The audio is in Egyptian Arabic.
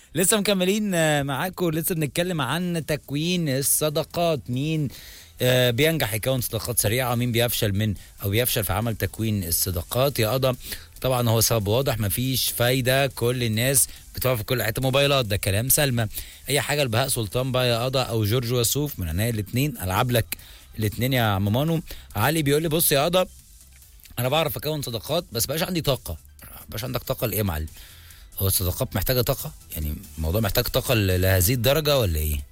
لسه مكملين آه، معاكم لسه بنتكلم عن تكوين الصداقات مين آه، بينجح يكون صداقات سريعه ومين بيفشل من او بيفشل في عمل تكوين الصداقات يا قضا طبعا هو سبب واضح مفيش فايده كل الناس بتقف في كل حته موبايلات ده كلام سلمى اي حاجه لبهاء سلطان بقى يا قضا او جورج وسوف من عينيا الاثنين العب لك الاثنين يا عم مانو علي بيقول لي بص يا قضا انا بعرف اكون صداقات بس بقاش عندي طاقه بقاش عندك طاقه لايه يا معلم هو الصداقات محتاجه طاقه يعني الموضوع محتاج طاقه ل- لهذه الدرجه ولا ايه